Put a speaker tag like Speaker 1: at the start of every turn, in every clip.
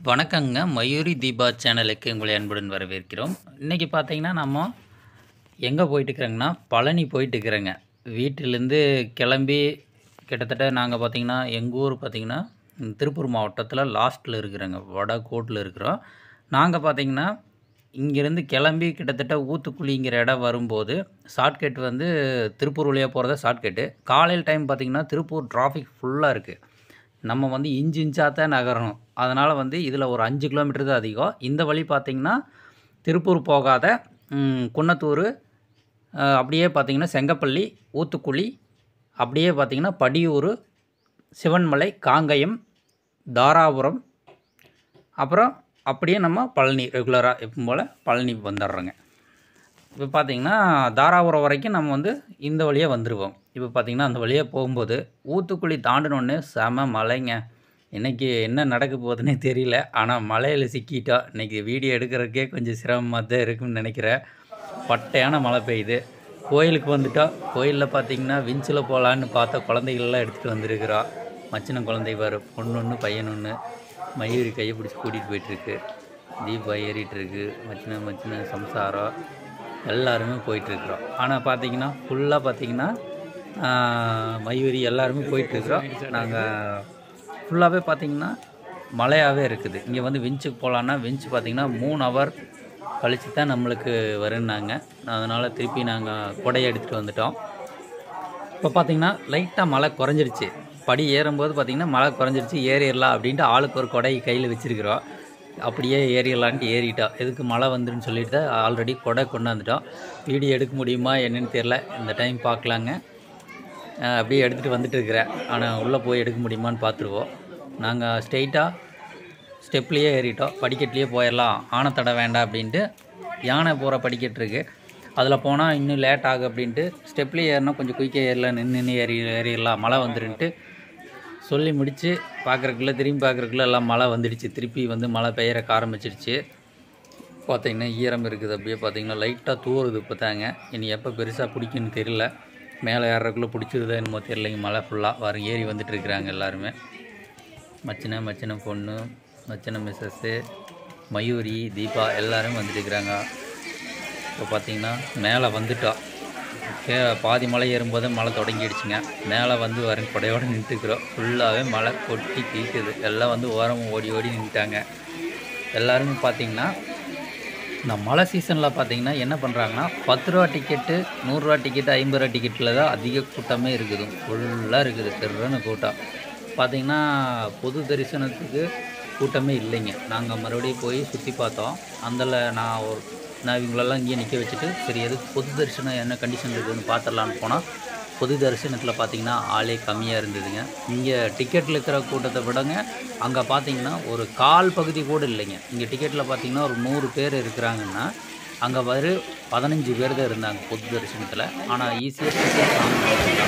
Speaker 1: வணக்கங்க மயூரி தீபா சேனலுக்கு உங்களை அன்புடன் வரவேற்கிறோம் இன்றைக்கி பார்த்தீங்கன்னா நம்ம எங்கே போயிட்டுருக்குறோங்கன்னா பழனி போயிட்டுருக்குறோங்க வீட்டிலேருந்து கிளம்பி கிட்டத்தட்ட நாங்கள் பார்த்தீங்கன்னா எங்கள் ஊர் பார்த்தீங்கன்னா ம், திருப்பூர் மாவட்டத்தில் லாஸ்ட்டில் இருக்கிறோங்க வடகோட்டில் இருக்கிறோம் நாங்கள் பார்த்தீங்கன்னா இங்கேருந்து கிளம்பி கிட்டத்தட்ட ஊத்துக்குழிங்கிற இடம் வரும்போது ஷார்ட்கட் வந்து திருப்பூர் வழியாக போகிறதா ஷார்ட்கட்டு காலையில் டைம் பார்த்தீங்கன்னா திருப்பூர் டிராஃபிக் ஃபுல்லாக இருக்குது நம்ம வந்து இன்ச்சு இன்ச்சாக தான் நகரணும் அதனால் வந்து இதில் ஒரு அஞ்சு கிலோமீட்டர் தான் அதிகம் இந்த வழி பார்த்திங்கன்னா திருப்பூர் போகாத ம், குன்னத்தூர் அஹ், அப்படியே பார்த்திங்கன்னா செங்கப்பள்ளி ஊத்துக்குழி அப்படியே பார்த்திங்கன்னா படியூர் சிவன்மலை காங்கயம் தாராபுரம் அப்புறம் அப்படியே நம்ம பழனி ரெகுலராக எப்பவும் போல் பழனி வந்துடுறோங்க இப்போ பார்த்தீங்கன்னா தாராபுரம் வரைக்கும் நம்ம வந்து இந்த வழியாக வந்துடுவோம் இப்போ பார்த்தீங்கன்னா அந்த வழியாக போகும்போது ஊத்துக்குழி தாண்டினோடனே செம மழைங்க இன்றைக்கி என்ன நடக்க போகுதுன்னே தெரியல ஆனால் மழையில் சிக்கிட்டோம் இன்றைக்கி வீடியோ எடுக்கிறதுக்கே கொஞ்சம் சிரமமாக தான் இருக்குன்னு நினைக்கிறேன் பட்டையான மழை பெய்யுது கோயிலுக்கு வந்துட்டோம் கோயிலில் பார்த்தீங்கன்னா விஞ்சில் போகலான்னு பார்த்தா குழந்தைகள்லாம் எடுத்துகிட்டு வந்திருக்கிறோம் மச்சின குழந்தை பாரு பொண்ணு ஒன்று பையன் ஒன்று மயூரி கையை பிடிச்சி கூட்டிகிட்டு போயிட்டுருக்கு தீபா ஏறிட்டு இருக்கு மச்சின மச்சின சம்சாரம் எல்லாருமே போயிட்டுருக்குறோம் ஆனால் பார்த்தீங்கன்னா ஃபுல்லாக பார்த்தீங்கன்னா ஆஹ், மயூரி எல்லாருமே போயிட்டுருக்குறோம் நாங்கள் ஃபுல்லாகவே பார்த்தீங்கன்னா மழையாகவே இருக்குது இங்கே வந்து விஞ்சுக்கு போகலான்னா விஞ்ச் பார்த்தீங்கன்னா மூணு ஹவர் கழிச்சு தான் நம்மளுக்கு வருன்னாங்க அதனால் திருப்பி நாங்கள் கொடையை எடுத்துகிட்டு வந்துட்டோம் இப்போ பார்த்தீங்கன்னா லைட்டாக மழை குறைஞ்சிருச்சு படி ஏறும்போது பார்த்தீங்கன்னா மழை குறைஞ்சிருச்சு ஏறிடலாம் அப்படின்ட்டு ஆளுக்கு ஒரு கொடை கையில் வச்சுருக்கிறோம் அப்படியே ஏறிடலான்ட்டு ஏறிட்டோம் எதுக்கு மழை வந்துருன்னு சொல்லிட்டு தான் ஆல்ரெடி கொடை கொண்டாந்துட்டோம் வீடியோ எடுக்க முடியுமா என்னன்னு தெரில இந்த டைம் பார்க்கலாங்க அஹ் அப்படியே எடுத்துகிட்டு வந்துட்டு இருக்கிறேன் ஆனால் உள்ளே போய் எடுக்க முடியுமான்னு பார்த்துருவோம் நாங்கள் ஸ்ட்ரெயிட்டாக ஸ்டெப்லேயே ஏறிட்டோம் படிக்கட்டுலேயே போயிடலாம் ஆனை தட வேண்டாம் அப்படின்ட்டு யானை போகிற படிக்கட்டு இருக்குது அதில் போனால் இன்னும் லேட் ஆகும் அப்படின்ட்டு ஸ்டெப்லேயே ஏறினா கொஞ்சம் குயிக்காக ஏறலாம் நின்று நின்று ஏறி ஏறிடலாம் மழை வந்துருன்ட்டு சொல்லி முடித்து பார்க்குறக்குள்ள திரும்பி பார்க்குறக்குள்ள எல்லாம் மழை வந்துடுச்சு திருப்பி வந்து மழை பெய்யறக்க ஆரம்பிச்சிடுச்சு பார்த்தீங்கன்னா ஈரம் இருக்குது அப்படியே பார்த்தீங்கன்னா லைட்டாக தூறுது இப்போ தாங்க இனி எப்போ பெருசாக பிடிக்குன்னு தெரியல மேலே ஏறக்குள்ளே பிடிச்சிருதா என்னமோ தெரியலைங்க மழை ஃபுல்லாக வர ஏறி வந்துட்டு இருக்கிறாங்க எல்லாருமே மச்சின மச்சின பொண்ணு மச்சின மிஸ்ஸஸ்ஸு மயூரி தீபா எல்லாரும் வந்துட்டு இருக்கிறாங்க இப்போ பார்த்தீங்கன்னா மேலே வந்துட்டோம் கே பாதி மலை ஏறும்போது மழை தொடங்கிடுச்சுங்க மேலே வந்து வரும் கொடையோடு நின்றுக்கிறோம் ஃபுல்லாகவே மழை கொட்டி பீக்குது எல்லாம் வந்து ஓரமாக ஓடி ஓடி நின்றுட்டாங்க எல்லாருமே பார்த்தீங்கன்னா இந்த மழை சீசனில் பார்த்தீங்கன்னா என்ன பண்ணுறாங்கன்னா பத்து ரூபா டிக்கெட்டு நூறுரூவா டிக்கெட்டு ஐம்பது ரூபா டிக்கெட்டில் தான் அதிக கூட்டமே இருக்குது ஃபுல்லாக இருக்குது திருன்னு கூட்டம் பார்த்தீங்கன்னா பொது தரிசனத்துக்கு கூட்டமே இல்லைங்க நாங்கள் மறுபடியும் போய் சுற்றி பார்த்தோம் அதில் நான் ஒரு நான் இவங்களெல்லாம் இங்கேயே நிற்க வச்சுட்டு சரி எதுக்கு பொது தரிசனம் என்ன கண்டிஷன் இருக்குதுன்னு பார்த்துடலான்னு போனால் பொது தரிசனத்தில் பார்த்தீங்கன்னா ஆளே கம்மியாக இருந்ததுங்க இங்கே டிக்கெட்டில் இருக்கிற கூட்டத்தை விடங்க அங்கே பார்த்தீங்கன்னா ஒரு கால் பகுதி கூட இல்லைங்க இங்கே டிக்கெட்டில் பார்த்தீங்கன்னா ஒரு நூறு பேர் இருக்கிறாங்கன்னா அங்கே வரு பதினஞ்சு பேர் தான் இருந்தாங்க பொது தரிசனத்தில் ஆனால் ஈஸியாக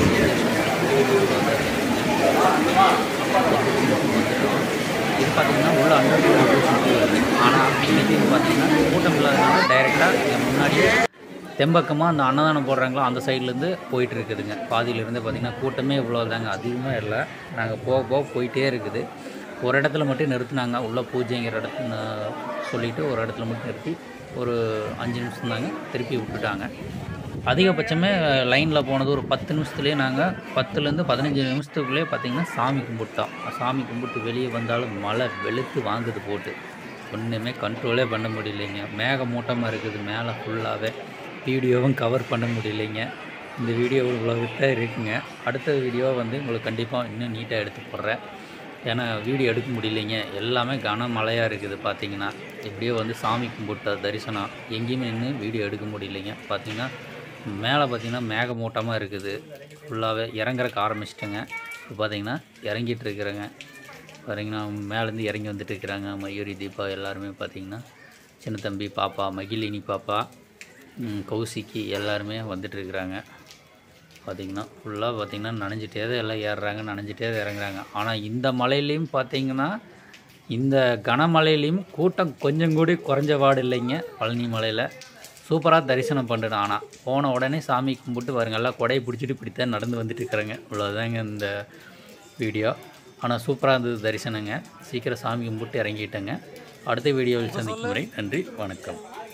Speaker 1: இது பார்த்தீங்கன்னா உள்ள அண்டர் சுற்றி வருது ஆனால் இன்னைக்கு இது பார்த்தீங்கன்னா கூட்டம் இல்லாதனால டைரெக்டாக இங்கே முன்னாடியே தெம்பக்கமாக அந்த அன்னதானம் போடுறாங்களோ அந்த சைட்லேருந்து போயிட்டு இருக்குதுங்க பாதியிலேருந்து பார்த்தீங்கன்னா கூட்டமே இவ்வளோ தாங்க அதிகமாக இல்லை நாங்கள் போக போக போயிட்டே இருக்குது ஒரு இடத்துல மட்டும் நிறுத்துனாங்க உள்ள பூஜைங்கிற இடத்துல சொல்லிவிட்டு ஒரு இடத்துல மட்டும் நிறுத்தி ஒரு அஞ்சு நிமிஷம் தாங்க திருப்பி விட்டுட்டாங்க அதிகபட்சமே லைனில் போனது ஒரு பத்து நிமிஷத்துலேயே நாங்கள் பத்துலேருந்து பதினஞ்சு நிமிஷத்துக்குள்ளேயே பார்த்தீங்கன்னா சாமி கும்பிட்டோம் சாமி கும்பிட்டு வெளியே வந்தாலும் மழை வெளுத்து வாங்குது போட்டு ஒன்றுமே கண்ட்ரோலே பண்ண முடியலைங்க மேக மூட்டமாக இருக்குது மேலே ஃபுல்லாகவே வீடியோவும் கவர் பண்ண முடியலைங்க இந்த வீடியோ உலகத்தான் இருக்குங்க அடுத்த வீடியோ வந்து உங்களுக்கு கண்டிப்பாக இன்னும் நீட்டாக எடுத்து போடுறேன் ஏன்னா வீடியோ எடுக்க முடியலைங்க எல்லாமே கனமழையாக இருக்குது பார்த்தீங்கன்னா எப்படியோ வந்து சாமி கும்பிட்ட தரிசனம் எங்கேயுமே நின்று வீடியோ எடுக்க முடியலைங்க பார்த்தீங்கன்னா மேலே பார்த்தீங்கன்னா மேகமூட்டமாக இருக்குது ஃபுல்லாகவே இறங்குறக்கு ஆரம்பிச்சிட்டேங்க இப்போ பார்த்தீங்கன்னா இறங்கிட்டு இருக்கிறேங்க பாத்தீங்கன்னா மேலேருந்து இறங்கி வந்துட்டு இருக்கிறாங்க மயூரி தீபா எல்லாருமே பார்த்தீங்கன்னா சின்ன தம்பி பாப்பா மகிழினி பாப்பா ம், கௌசிக்கி எல்லாருமே வந்துட்டு இருக்கிறாங்க பார்த்திங்கன்னா ஃபுல்லாக பார்த்திங்கன்னா நனைஞ்சிட்டே தான் எல்லாம் ஏறுறாங்க நனைஞ்சிட்டே தான் இறங்குறாங்க ஆனால் இந்த மலையிலையும் பார்த்தீங்கன்னா இந்த கனமழையிலையும் கூட்டம் கொஞ்சம் கூடி குறைஞ்ச பாடு இல்லைங்க பழனி மலையில் சூப்பராக தரிசனம் பண்ணிட்டேன் ஆனால் போன உடனே சாமி கும்பிட்டு பாருங்க எல்லாம் கொடையை பிடிச்சிட்டு இப்படித்தான் நடந்து வந்துட்டு இருக்கிறேங்க இவ்வளோதாங்க இந்த வீடியோ ஆனால் சூப்பராக இருந்தது தரிசனங்க சீக்கிரம் சாமி கும்பிட்டு இறங்கிட்டேங்க அடுத்த வீடியோவில் சந்திக்கும் வரை நன்றி வணக்கம்